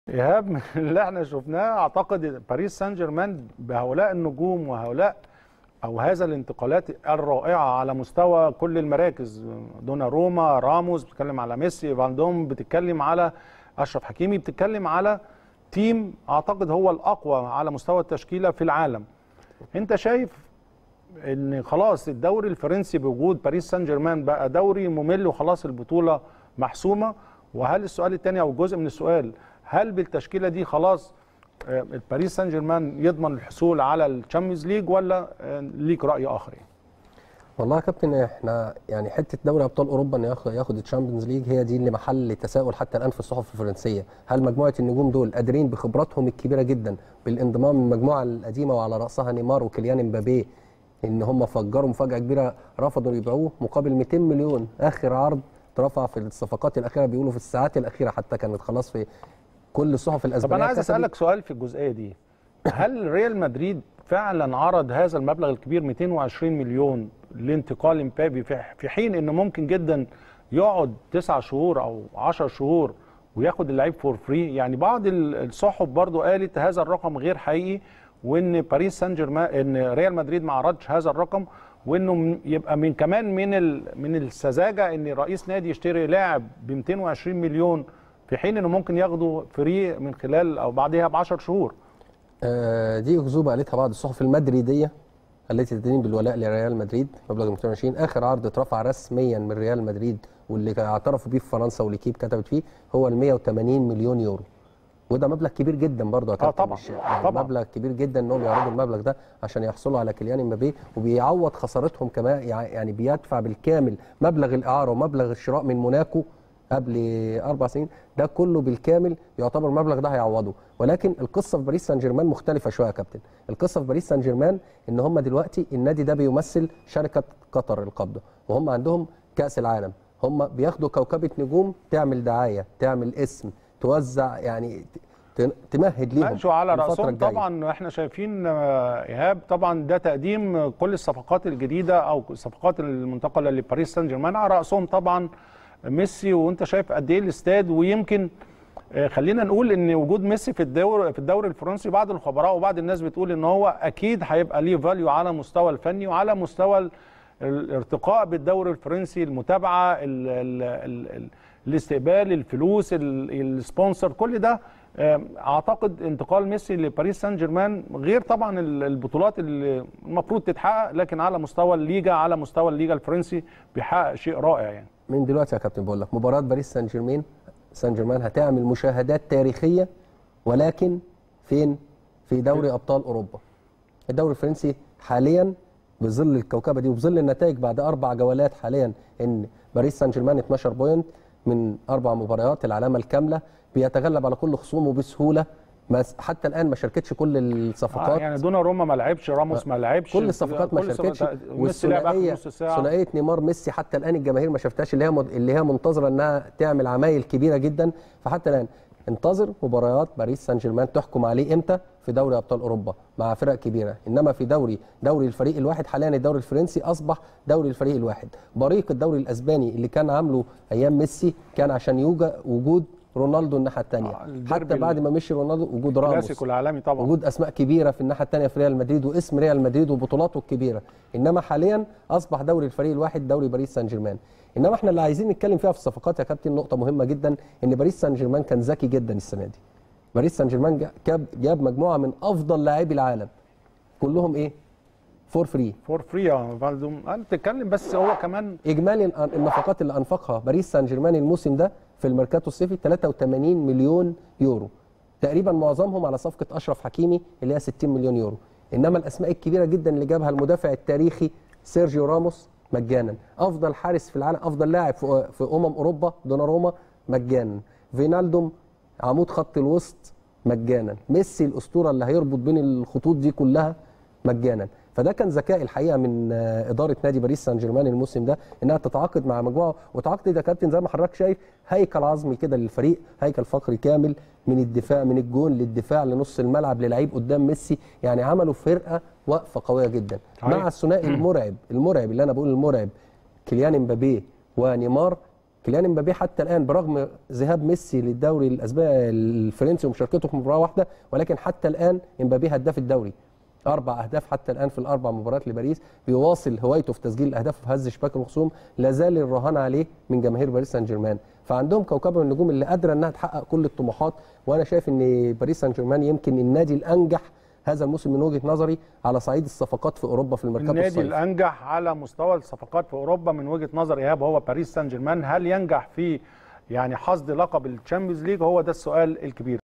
ايهاب من اللي احنا شفناه اعتقد باريس سان جيرمان بهؤلاء النجوم وهؤلاء او هذا الانتقالات الرائعه على مستوى كل المراكز دونا روما راموس بتتكلم على ميسي فالدوم بتتكلم على اشرف حكيمي بتتكلم على تيم اعتقد هو الاقوى على مستوى التشكيله في العالم انت شايف ان خلاص الدوري الفرنسي بوجود باريس سان جيرمان بقى دوري ممل وخلاص البطوله محسومه وهل السؤال الثاني او جزء من السؤال هل بالتشكيله دي خلاص آه، باريس سان جيرمان يضمن الحصول على الشامبيونز ليج ولا آه، ليك راي اخر يعني؟ والله يا كابتن احنا يعني حته دوري ابطال اوروبا انه ياخد ياخد الشامبيونز ليج هي دي اللي محل تساؤل حتى الان في الصحف الفرنسيه، هل مجموعه النجوم دول قادرين بخبراتهم الكبيره جدا بالانضمام من المجموعه القديمه وعلى راسها نيمار وكيليان امبابي ان هم فجروا مفاجاه كبيره رفضوا يبيعوه مقابل 200 مليون اخر عرض اترفع في الصفقات الاخيره بيقولوا في الساعات الاخيره حتى كانت خلاص في كل الصحف طب الاسبانيه انا عايز كتبت اسالك سؤال في الجزئيه دي هل ريال مدريد فعلا عرض هذا المبلغ الكبير 220 مليون لانتقال امبابي في في حين انه ممكن جدا يقعد تسعة شهور او 10 شهور وياخد اللعيب فور فري يعني بعض ال- الصحف برضو قالت هذا الرقم غير حقيقي وان باريس سان جيرمان ان ريال مدريد ما عرضش هذا الرقم وانه م- يبقى من كمان من ال من السذاجه ان رئيس نادي يشتري لاعب ب 220 مليون في حين انه ممكن ياخده فري من خلال او بعدها ب 10 شهور آه، دي اكذوبه قالتها بعض الصحف المدريديه التي تدين بالولاء لريال مدريد مبلغ 220 اخر عرض اترفع رسميا من ريال مدريد واللي اعترفوا بيه في فرنسا والكيب كتبت فيه هو ال 180 مليون يورو وده مبلغ كبير جدا برضه يا كابتن طبعاً، مش- يعني طبعاً. مبلغ كبير جدا انهم يعرضوا المبلغ ده عشان يحصلوا على كيليان امبابي وبيعوض خسارتهم كمان يع- يعني بيدفع بالكامل مبلغ الاعاره ومبلغ الشراء من موناكو قبل اربع سنين ده كله بالكامل يعتبر المبلغ ده هيعوضه ولكن القصه في باريس سان جيرمان مختلفه شويه يا كابتن القصه في باريس سان جيرمان ان هم دلوقتي النادي ده بيمثل شركه قطر القابضه وهم عندهم كاس العالم هم بياخدوا كوكبه نجوم تعمل دعايه تعمل اسم توزع يعني ت- تمهد ليهم ماشي وعلى الفترة راسهم الجاية. طبعا احنا شايفين آه، ايهاب طبعا ده تقديم كل الصفقات الجديده او الصفقات المنتقله لباريس سان جيرمان على راسهم طبعا ميسي وانت شايف قد ايه الاستاد ويمكن آه، خلينا نقول ان وجود ميسي في الدوري في الدوري الفرنسي بعض الخبراء وبعض الناس بتقول ان هو اكيد هيبقى ليه فاليو على مستوى الفني وعلى مستوى ال- الارتقاء بالدوري الفرنسي المتابعه ال ال ال ال الاستقبال الفلوس ال- السبونسر كل ده آه، اعتقد انتقال ميسي لباريس سان جيرمان غير طبعا ال- البطولات اللي المفروض تتحقق لكن على مستوى الليجا على مستوى الليجا الفرنسي بيحقق شيء رائع يعني من دلوقتي يا كابتن بقول لك مباراه باريس سان جيرمان سان جيرمان هتعمل مشاهدات تاريخيه ولكن فين في دوري ابطال اوروبا الدوري الفرنسي حاليا بظل الكوكبه دي وبظل النتائج بعد اربع جولات حاليا ان باريس سان جيرمان 12 بوينت من اربع مباريات العلامه الكامله بيتغلب على كل خصومه بسهوله بس حتى الان ما شاركتش كل آه الصفقات يعني دونا روما ما لعبش راموس ما لعبش كل الصفقات ما كل الصفقات- شاركتش ميسي لعب اخر والثنائيه نص ساعه ثنائيه نيمار ميسي حتى الان الجماهير ما شافتهاش اللي هي مد- اللي هي منتظره انها تعمل عمايل كبيره جدا فحتى الان انتظر مباريات باريس سان جيرمان تحكم عليه امتى في دوري ابطال اوروبا مع فرق كبيره انما في دوري دوري الفريق الواحد حاليا الدوري الفرنسي اصبح دوري الفريق الواحد بريق الدوري الاسباني اللي كان عامله ايام ميسي كان عشان يوجد وجود رونالدو الناحيه الثانيه آه، الديربي حتى بعد ما مشي رونالدو وجود راموس الكلاسيكو العالمي طبعا وجود اسماء كبيره في الناحيه الثانيه في ريال مدريد واسم ريال مدريد وبطولاته الكبيره انما حاليا اصبح دوري الفريق الواحد دوري باريس سان جيرمان انما احنا اللي عايزين نتكلم فيها في الصفقات يا كابتن نقطه مهمه جدا ان باريس سان جيرمان كان ذكي جدا السنه دي باريس سان جيرمان جا- جاب جاب مجموعه من افضل لاعبي العالم كلهم ايه فور فري فور فري يا فالدوم انت بتتكلم بس هو كمان اجمالي الأن- النفقات اللي انفقها باريس سان جيرمان الموسم ده في الميركاتو الصيفي 83 مليون يورو تقريبا معظمهم على صفقه اشرف حكيمي اللي هي 60 مليون يورو انما الاسماء الكبيره جدا اللي جابها المدافع التاريخي سيرجيو راموس مجانا افضل حارس في العالم افضل لاعب في في امم اوروبا دوناروما مجانا فينالدوم عمود خط الوسط مجانا ميسي الاسطوره اللي هيربط بين الخطوط دي كلها مجانا فده كان ذكاء الحقيقه من آه، اداره نادي باريس سان جيرمان الموسم ده انها تتعاقد مع مجموعه وتعاقد يا كابتن زي ما حضرتك شايف هيكل عظمي كده للفريق هيكل فقري كامل من الدفاع من الجون للدفاع لنص الملعب للعيب قدام ميسي يعني عملوا فرقه واقفه قويه جدا صحيح. مع الثنائي المرعب المرعب اللي انا بقول المرعب كيليان امبابي ونيمار كيليان امبابي حتى الان برغم ذهاب ميسي للدوري الاسباني الفرنسي ومشاركته في مباراه واحده ولكن حتى الان امبابي هداف الدوري اربع اهداف حتى الان في الاربع مباريات لباريس بيواصل هوايته في تسجيل الاهداف وفي هز شباك الخصوم لا زال الرهان عليه من جماهير باريس سان جيرمان فعندهم كوكبه من النجوم اللي قادره انها تحقق كل الطموحات وانا شايف ان باريس سان جيرمان يمكن النادي الانجح هذا الموسم من وجهه نظري على صعيد الصفقات في اوروبا في الميركاتو النادي الصيفي الانجح على مستوى الصفقات في اوروبا من وجهه نظر ايهاب هو باريس سان جيرمان هل ينجح في يعني حصد لقب الشامبيونز ليج هو ده السؤال الكبير